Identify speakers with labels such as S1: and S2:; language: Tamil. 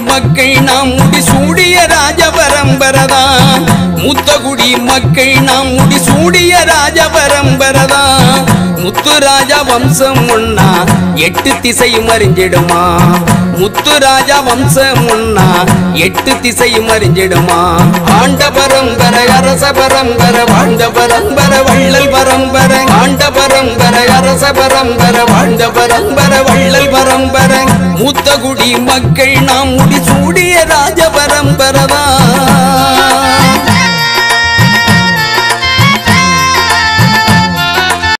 S1: மக்கள் நாம் முடி சூடிய ராஜ பரம்பரதான் முத்தகுடி மக்கள் நாம் முடி சூடிய ராஜ பரம்பரதான் முத்துராஜா வம்சம் முன்னா எட்டு திசையும் அறிஞ்சிடுமா முத்துராஜா வம்சம் முன்னா எட்டு திசையும் அறிஞ்சிடுமா ஆண்ட பரம்பர அரச பரம்பர வாழ்ந்த பரம்பர வள்ளல் பரம்பர ஆண்ட பரம்பர அரச பரம்பர வாழ்ந்த பரம்பர வள்ளல் பரம்பர மூத்த குடி மக்கள் நாம் முடி சூடிய ராஜ பரம்பரதான்